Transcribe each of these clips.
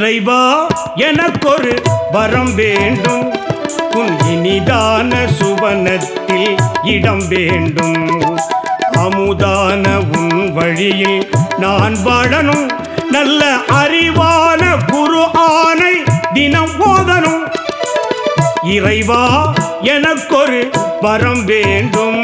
இறைவா எனக்கொரு வரம் வேண்டும் உன் இனிதான சுவனத்தில் இடம் வேண்டும் அமுதான உன் வழியில் நான் வாழணும் நல்ல அறிவான குரு ஆணை தினம் போதனும் இறைவா எனக்கொரு வரம் வேண்டும்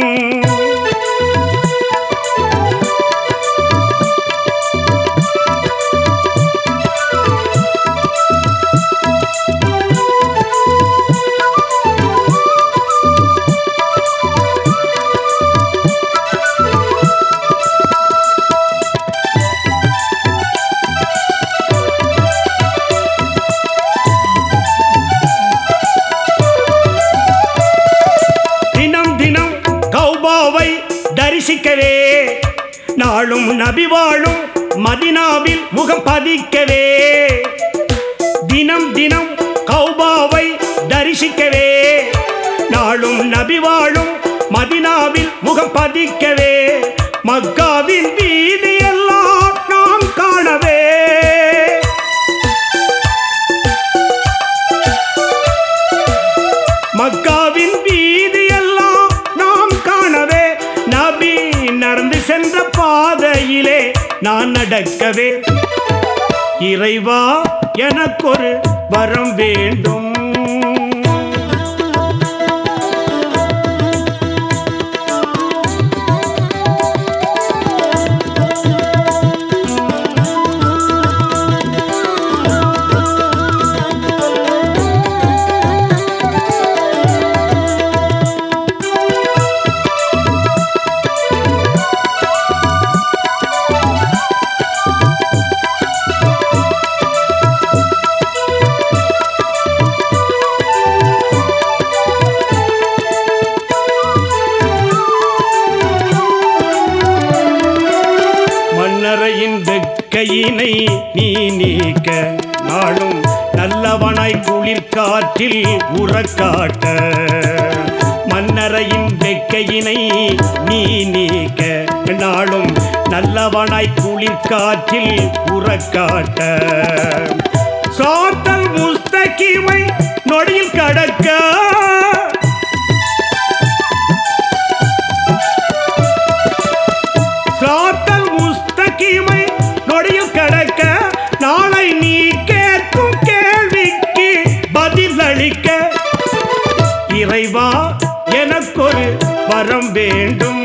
தினம் தினம் கௌபாவை தரிசிக்கவே நாளும் நபி வாழும் மதினாவில் முகம் பதிக்கவே தினம் தினம் கௌபாவை தரிசிக்கவே நாளும் நபி வாழும் மதினாவில் முகம் பதிக்கவே மக்காவின் வீதியெல்லாம் நாம் காணவே மக்காவின் வீதியெல்லாம் நாம் காணவே நபி நடந்து சென்ற பாதையிலே நான் நடக்கவே இறைவா எனக்கொரு வரம் வேண்டும் மன்னரையின் வெக்கையினை நீ நீக்க நாளும் நல்லவனாய் குளிர் காற்றில் உறக்காட்ட மன்னரையின் வெக்கையினை நீ நீக்க நாளும் நல்லவனாய் குளிர் காற்றில் உறக்காட்ட சாத்தல் முஸ்தகிமை நொடியில் கடக்க சாத்தல் முஸ்தகிமை நொடியில் கடக்க நாளை நீ கேட்கும் கேள்விக்கு பதில் அளிக்க இறைவா எனக்கொரு வரம் வேண்டும்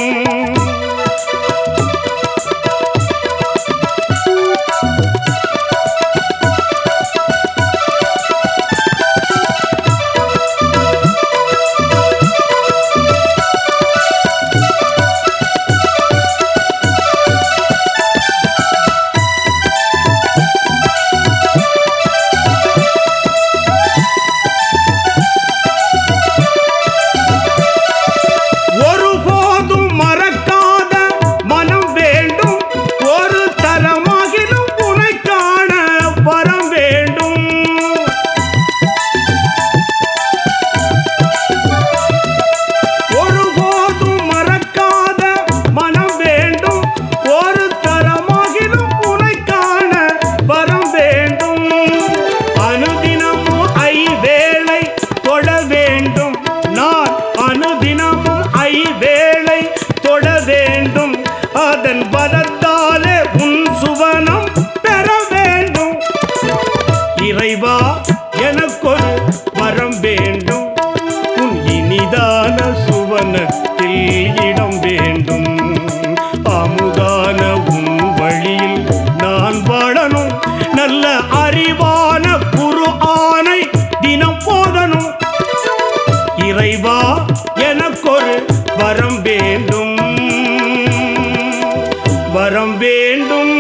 ஒருபோதும் மறக்காத மனம் வேண்டும் ஒரு தரமாகிலும் உனை காண வரம் வேண்டும் ஒருபோதும் மறக்காத மனம் வேண்டும் ஒரு தரமாகிலும் உனை காண வரம் வேண்டும் அனுதினமும் ஐவேளை தொழ வேண்டும் நான் அனுதினமும் ஐவேளை தொழ வேண்டும் அதன் பலத்தாலே உன் சுவனம் பெற வேண்டும் இறைவா எனக்கொரு வரம் வேண்டும் உன் இனிதான சுவனத்தில் இடம் வேண்டும் அமுதான உன் வழியில் நான் வாழணும் நல்ல அறிவான குரு ஆணை தினம் போதனும் இறைவா எனக்கொரு வரம் வேண்டும் வரம் வேண்டும்